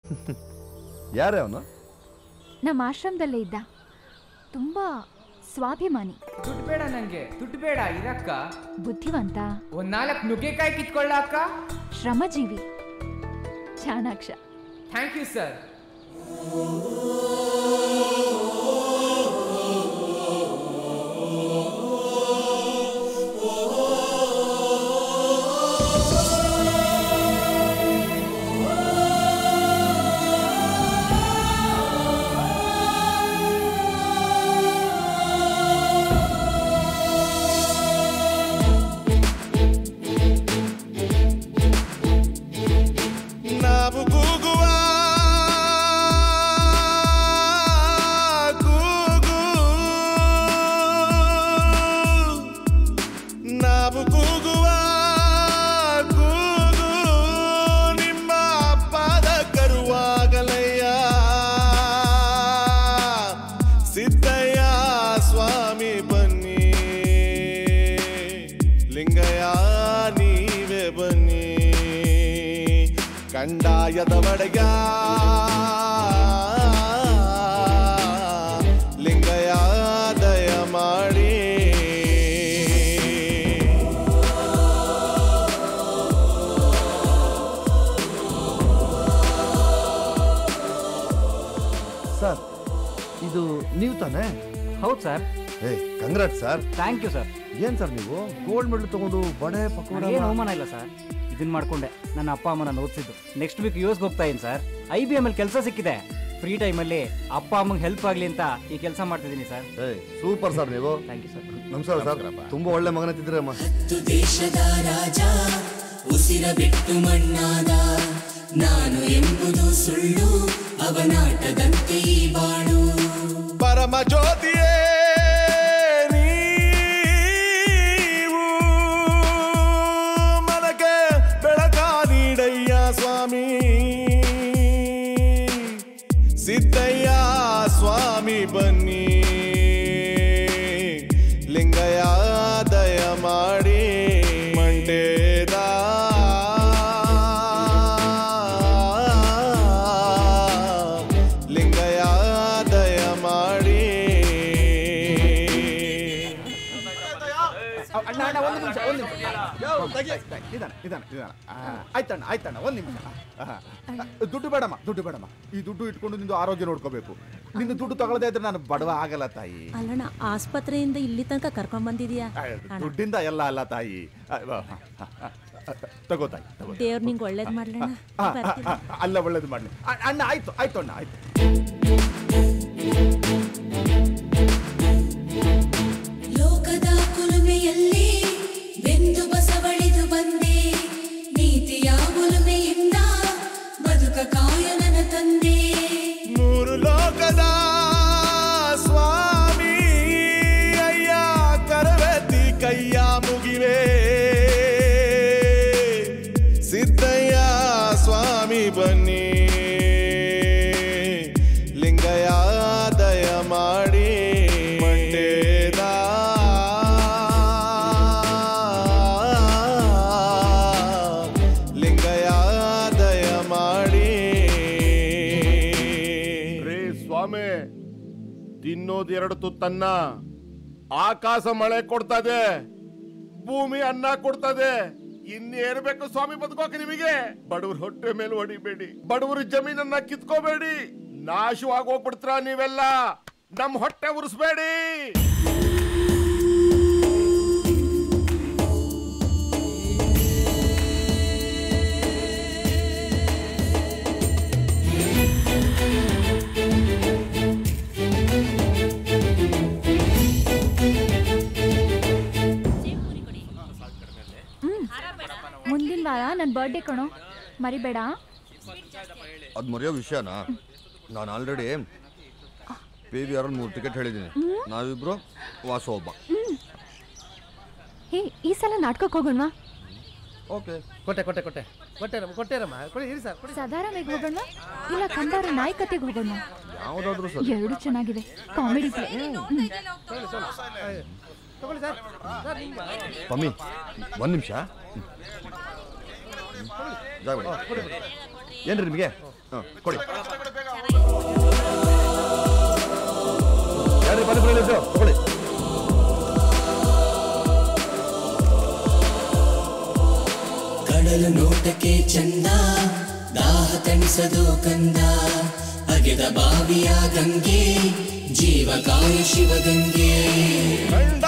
ಯಾರೇ ಅವನು ನಮ್ಮ ಆಶ್ರಮದಲ್ಲೇ ಇದ್ದ ತುಂಬ ಸ್ವಾಭಿಮಾನಿ ದುಡ್ಡು ಬೇಡ ನಂಗೆ ದುಡ್ಡು ಬೇಡ ಇರಕ್ಕ ಬುದ್ಧಿವಂತ ಒಂದ್ ನಾಲ್ಕು ನುಗ್ಗೆಕಾಯಿ ಕಿತ್ಕೊಳ್ಳ ಅಕ್ಕ ಶ್ರಮಜೀವಿ ಚಾಣಾಕ್ಷ ಥ್ಯಾಂಕ್ ಯು ಸರ್ ನಾವು ಕೂಗುವ ಕೂಗು ನಾವು ಕೂಗುವ ಕೂಗು ನಿಮ್ಮ ಪಾದ ಕರುವಾಗಲಯ್ಯ ಸಿದ್ದಯ್ಯ ಸ್ವಾಮಿ ಬನ್ನಿ ಲಿಂಗಯ್ಯ ನೀವೇ ಬನ್ನಿ ಕಂಡಾಯದ ಒಡೆಗ ಲಿಂಗಯ್ಯ ದಯ ಮಾಡಿ ಸರ್ ಇದು ನೀವು ತಾನೇ ಹೌದು ಸರ್ ಏ congrat sir thank you sir ಏನ್ ಸರ್ ನೀವು ಗೋಲ್ಡ್ ಮೆಡಲ್ ತಗೊಂಡು ಬಡೆ ಪಕೋಡ ಏನು ಅವಮಾನ ಇಲ್ಲ ಸರ್ ಇದನ್ನ ಮಾಡ್ಕೊಂಡೆ ನನ್ನ ಅಪ್ಪ ಅಮ್ಮನ ಓದಿಸಿದ್ದು ನೆಕ್ಸ್ಟ್ ವೀಕ್ ಯು ಎಸ್ಗೆ ಹೋಗ್ತಾ ಇದ್ದೀನಿ ಸರ್ ಐ ಬಿ ಎಮ್ ಅಲ್ಲಿ ಕೆಲಸ ಸಿಕ್ಕಿದೆ ಫ್ರೀ ಟೈಮಲ್ಲಿ ಅಪ್ಪ ಅಮ್ಮಂಗೆ ಹೆಲ್ಪ್ ಆಗಲಿ ಅಂತ ಈ ಕೆಲಸ ಮಾಡ್ತಿದ್ದೀನಿ ಸರ್ ಏ ಸೂಪರ್ ಸರ್ ನೀವು ಥ್ಯಾಂಕ್ ಯು ಸರ್ ನಮಸ್ಕಾರ ಸರ್ ತುಂಬಾ ಒಳ್ಳೆ ಮಗನತ್ತಿದ್ರೆ ಅಮ್ಮ ಹತ್ತು ದೇಶದ ರಾಜ ಉಸಿರ ಬಿಟ್ಟು ಮಣ್ಣಾದ ನಾನು ಎಂಬುದು ಸುಳ್ಳು ಅವನಾಟದಂತೆ ಈ ಬಾಳು ಪರಮ ಜ್ಯೋತಿಯೇ ನೀವು ಮನಕ್ಕೆ ಬೆಳಕ ನೀಡಯ್ಯ ಸ್ವಾಮಿ ಸಿದ್ದಯ್ಯ ಸ್ವಾಮಿ ಬನ್ನಿ ಲಿಂಗಯ್ಯ ದಯ ಮಾಡಿ ಮಂಡೇದ ಲಿಂಗಯ್ಯ ದಯ ಮಾಡಿ ಅಣ್ಣ ಅಣ್ಣ ಒಂದು ನಿಮಿಷ ಒಂದು ನಿಮಿಷ ನಿಧಾನ ನಿಧಾನ ನಿಧಾನ ಆ, ಆಯ್ತಣ್ಣ ಆಯ್ತಣ್ಣ ಒಂದು ನಿಮಿಷ ಆ, ಆ, ದುಡ್ಡು ಬೇಡಮ್ಮ ದುಡ್ಡು ಬೇಡಮ್ಮ ಈ ದುಡ್ಡು ಇಟ್ಕೊಂಡು ನಿಂದು ಆರೋಗ್ಯ ನೋಡ್ಕೋಬೇಕು ನಿನ್ನ ದುಡ್ಡು ತಗೊಳ್ಳದೇ ಇದ್ರೆ ನಾನು ಬಡವ ಆಗಲ್ಲ ತಾಯಿ ಅಲ್ಲಣ್ಣ ಆಸ್ಪತ್ರೆಯಿಂದ ಇಲ್ಲಿ ತನಕ ಕರ್ಕೊಂಡ್ ಬಂದಿದ್ಯಾ ಆ, ದುಡ್ಡಿಂದ ಎಲ್ಲ ಅಲ್ಲ ತಾಯಿ ಆ, ಆ, ಆ, ಆ, ತಗೋ ತಾಯಿ ತಗೋ ದೇವ್ರು ನಿಂಗೆ ಒಳ್ಳೇದ್ ಮಾಡ್ಲಣ್ಣ ಆ, ಆ, ಆ, ಅಲ್ಲ ಒಳ್ಳೇದು ಮಾಡಲಿ ಅಣ್ಣ ಆಯ್ತು ಆಯ್ತು ಅಣ್ಣ ಆಯ್ತು ಲೋಕದ ಕುಲುಮೆಯಲ್ಲಿ ಬೆಂದು ಬಸವಳಿದು ಬಂದೆ ನೀತಿಯ ಒಲುಮೆಯಿಂದ ಬದುಕ ಕಾಯನನ ತಂದೆ ಮೂರು ಲೋಕದ ಸ್ವಾಮಿ ಅಯ್ಯ ಕರವೆತ್ತಿ ಕೈಯ ಮುಗಿವೆ ಸಿದ್ದಯ್ಯ ಸ್ವಾಮಿ ಬನ್ನಿ ಲಿಂಗಯ್ಯ ದಯ ಮಾಡಿ ಮಂಡೇದ ಲಿಂಗಯ್ಯ ದಯ ಮಾಡಿ ರೇ ಸ್ವಾಮಿ ತಿನ್ನೋದು ಎರಡು ತುತ್ತನ್ನ ಆಕಾಶ ಮಳೆ ಕೊಡ್ತದೆ ಭೂಮಿ ಅನ್ನ ಕೊಡ್ತದೆ ಇನ್ನೇನು ಬೇಕು ಸ್ವಾಮಿ ಬದುಕೋಕೆ ನಿಮಗೆ ಬಡವ್ರ ಹೊಟ್ಟೆ ಮೇಲೆ ಹೊಡಿಬೇಡಿ ಬಡವ್ರ ಜಮೀನನ್ನ ಕಿತ್ಕೋಬೇಡಿ ನಾಶವಾಗಿ ಹೋಗ್ಬಿಡ್ತೀರ ನೀವೆಲ್ಲ ನಮ್ ಹೊಟ್ಟೆ ಉರಿಸ್ಬೇಡಿ ಮುಂದಿನ ವಾರ ನನ್ನ ಬರ್ಡೇ ಕಣೋ ಮರಿಬೇಡ ಅದು ಮರೆಯೋ ವಿಷಯನಾ ನಾನು ಆಲ್ರೆಡಿ ಪಿ ವಿ ಆರ್ ಮೂರು ಟಿಕೆಟ್ ಹೇಳಿದ್ದೀನಿ ನಾವಿಬ್ರು ವಾಸು ಒಬ್ಬ ಹೇ ಈ ಸಲ ನಾಟಕಕ್ಕೆ ಹೋಗೋಣವಾ ಓಕೆ ಕೊಟ್ಟೆ ಕೊಟ್ಟೆ ಕೊಟ್ಟೆ ಕೊಟ್ಟೆರಮ್ಮ ಕೊಟ್ಟೆರಮ್ಮ ಕೊಡಿ ಇರಿ ಸರ್ ಕೊಡಿ ಸದಾರಾಮಿಗೆ ಹೋಗೋಣ ಇಲ್ಲ ಕಂದಾರ ನಾಯಕತೆಗೆ ಹೋಗೋಣ ಯಾವುದಾದ್ರೂ ಸರಿ ಎರಡು ಚೆನ್ನಾಗಿದೆ ಕಾಮಿಡಿ ಪ್ಲೇ ತಗೊಳ್ಳಿ ಸರ್ ಸರ್ ನಿಮ್ಮ ಪಮ್ಮಿ ಒಂದು ನಿಮಿಷ ಜಾಗ ಬಿಡಿ. ಕೊಡಿ ಬಿಡಿ ಏನ್ರಿ ನಿಮಗೆ ಹಾಂ ಕೊಡಿ ಯಾರ್ರಿ ಪಾನಿಪುರಿ ಲಡ್ಡು ತಗೊಳ್ಳಿ ಕಡಲು ನೋಟಕ್ಕೆ ಚಂದ ದಾಹ ತಣಿಸದು ಕಂದ ಅಗೆದ ಬಾವಿಯ ಗಂಗೆ ಜೀವ ಕಾಯ ಶಿವಗಂಗೆ ಕಂಡ